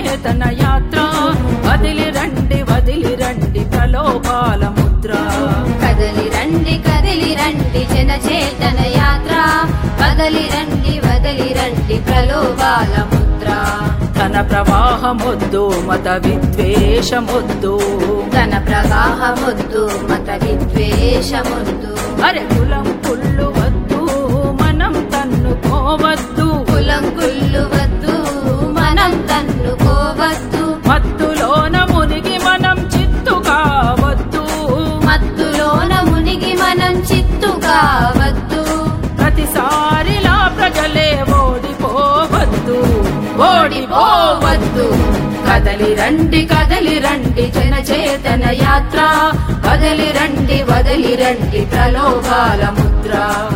జనచేతన యాత్ర వదిలి రండి వదిలి రండి ప్రలోభాల ముద్ర కదలి రండి కదిలి రండి జన చేతన యాత్ర వదలి రండి వదలి రండి ప్రలోభాల ముద్ర ధన ప్రవాహమొద్దు మత విద్వేషమొద్దు ధన ప్రవాహమొద్దు మత విద్వేషమొద్దు అరే కులం కుళ్ళు వద్దు మనం తన్నుకోవద్దు కులం కుళ్ళు వద్దు మనం తన్నుకోవద్దు మత్తులోన మునిగి మనం చిత్తు కావద్దు మత్తులోన మునిగి మనం చిత్తు కావద్దు ప్రతిసారిలా ప్రజలే ఓడిపోవద్దు ఓడిపోవద్దు కదలి రండి కదలి రండి జన చేతన యాత్ర వదలి రండి వదలి రండి ప్రలోభాల ముద్ర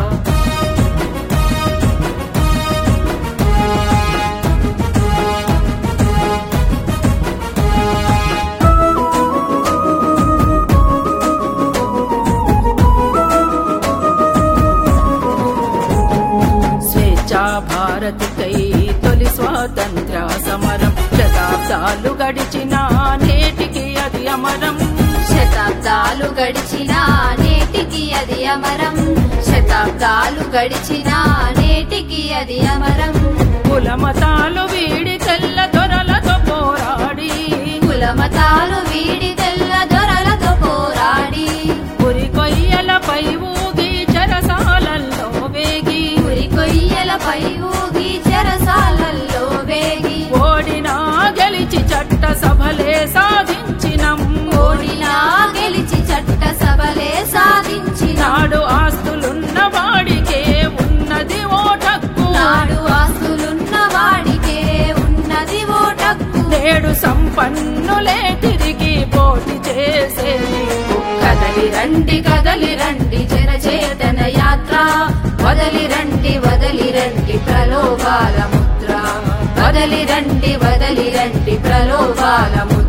స్వేచ్ఛా భారతికై తొలి స్వాతంత్ర సమరం శతాబ్దాలు గడిచిన నేటికి అది అమరం శతాబ్దాలు గడిచిన నేటికి అది అమరం శతాబ్దాలు గడిచిన నేటికి అది అమరం కుల మతాలు వీడి తెల్ల దొరలతో పోరాడి కుల మతాలు వీడి తెల్ల దొరలతో పోరాడి పురి కొయ్యలపై ఊగి చెరసాలల్లో వేగి ఉరి కొయ్యలపై ఊగి చెరసాలల్లో వేగి ఓడినా గెలిచి చట్ట సభలే సాధించినం ఓడినా గెలిచి చట్ట సభలే సాధించిన నాడు ఆస్తులున్న వాడికే ఉన్నది ఓటక్కు నాడు ఆస్తులున్న వాడికే ఉన్నది ఓటక్కు నేడు సంపన్నులే తిరిగి పోటీ చేసేది కదలి రండి కదలి రండి జన చేతన యాత్ర వదలి రండి వదలి రండి ప్రలోభాల ముద్ర వదలి రండి వదలి రండి ప్రలోభాల ముద్ర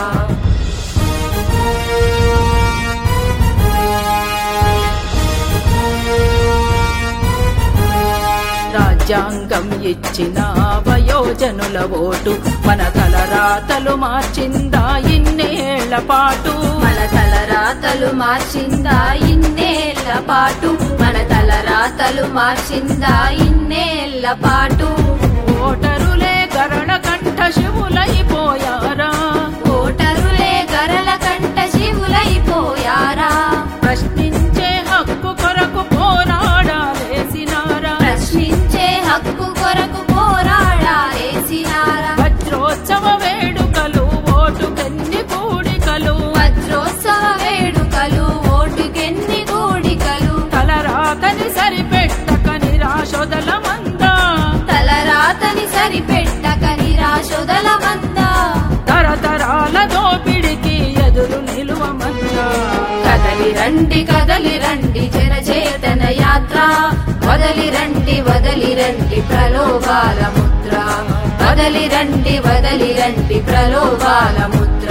రాజ్యాంగం ఇచ్చిన వయోజనుల ఓటు మన తలరాతలు మార్చిందా ఇన్నేళ్ల పాటు మన తలరాతలు మార్చిందా ఇన్నేళ్ల పాటు మన తలరాతలు మార్చిందా ఇన్నేళ్ల పాటు ఓటరులే గరళ కంఠ శివులైపోయారా ఓటరులే గరల కంట శివులైపోయారా ప్రశ్నించే హక్కు కొరకు పోరాడాలేసినారా ప్రశ్నించే హక్కు కొరకు పోరాడాలేసినారా వజ్రోత్సవ వేడుకలు ఓటుకెన్ని కూడికలు వజ్రోత్సవ వేడుకలు ఓటుకెన్ని కూడికలు తలరాతని సరిపెట్టక నిరాశోదల మందా తలరాతని సరిపెట్టక నిరాశొదల మంద తరతరాల దోపిడికి ఎదురు నిలువమందా కదలి రండి కదలి రండి జన చేతన యాత్ర వదలి రండి వదలి రండి ప్రలోభాల ముద్ర వదలి రండి వదలి రండి ప్రలోభాల ముద్ర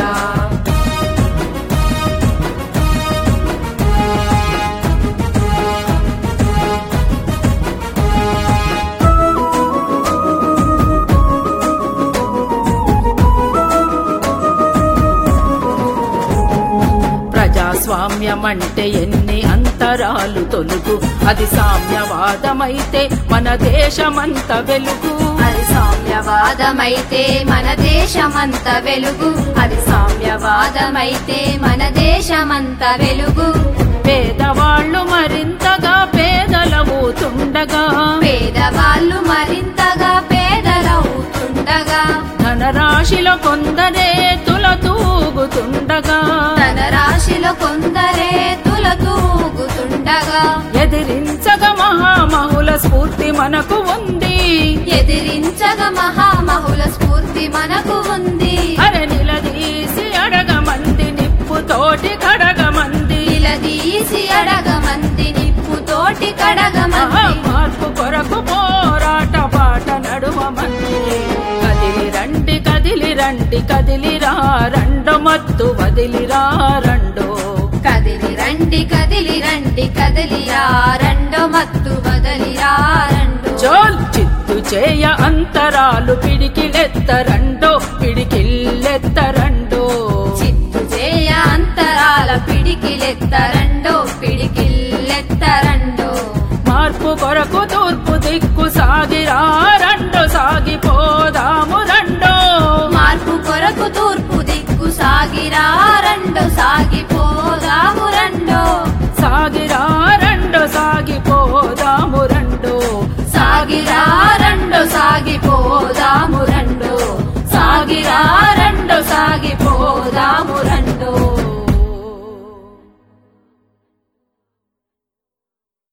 ప్రజాస్వామ్యం అంటే ఎన్ని అంతరాలు తొలుగు అది సామ్యవాదమైతే మన దేశమంత వెలుగు అది సామ్యవాదమైతే మన దేశమంత వెలుగు అది సామ్యవాదమైతే మన దేశమంత వెలుగు పేదవాళ్ళు మరింతగా పేదలవుతుండగా పేదవాళ్ళు మరింతగా పేదలవుతుండగా ధనరాశిలో కొందరే తులతూగుతుండగా తన రాశిలో కొందరే తులతూగుతుండగా ఎదిరించగ మహామహుల స్ఫూర్తి మనకు ఉంది ఎదిరించగా మహామహుల స్ఫూర్తి మనకు ఉంది అరె నిలదీసి అడగమంది నిప్పుతోటి కడగమంది నిలదీసి అడగమంది నిప్పుతోటి మహా కడగమంది మార్పు కొరకు పోరాట పాట నడువమంది కదిలి రండి కదిలి రండి కదిలిరా రెండు మత్తు వదిలిరా రెండు కదిలి రండి కదిలి రండి కదిలిరా రెండో మత్తు వదలిరా రెండు చోల్ చిత్తు చేయ అంతరాలు పిడికిలెత్తరండో పిడికిల్లెత్తరండో చిత్తు చేయ అంతరాల పిడికిలెత్తరండో పిడికిల్లెత్తరండో మార్పు కొరకు తూర్పు దిక్కు సాగిరా రెండో సాగిపోదాము రెండో మార్పు కొరకు తూర్పు దిక్కు సాగిరా రెండో సాగిపోదాము రెండో సాగిరా రెండో సాగిపోదాము రెండో సాగిరా రెండో సాగిపోదాము రెండో సాగిరా రెండో సాగిపోదాము రెండో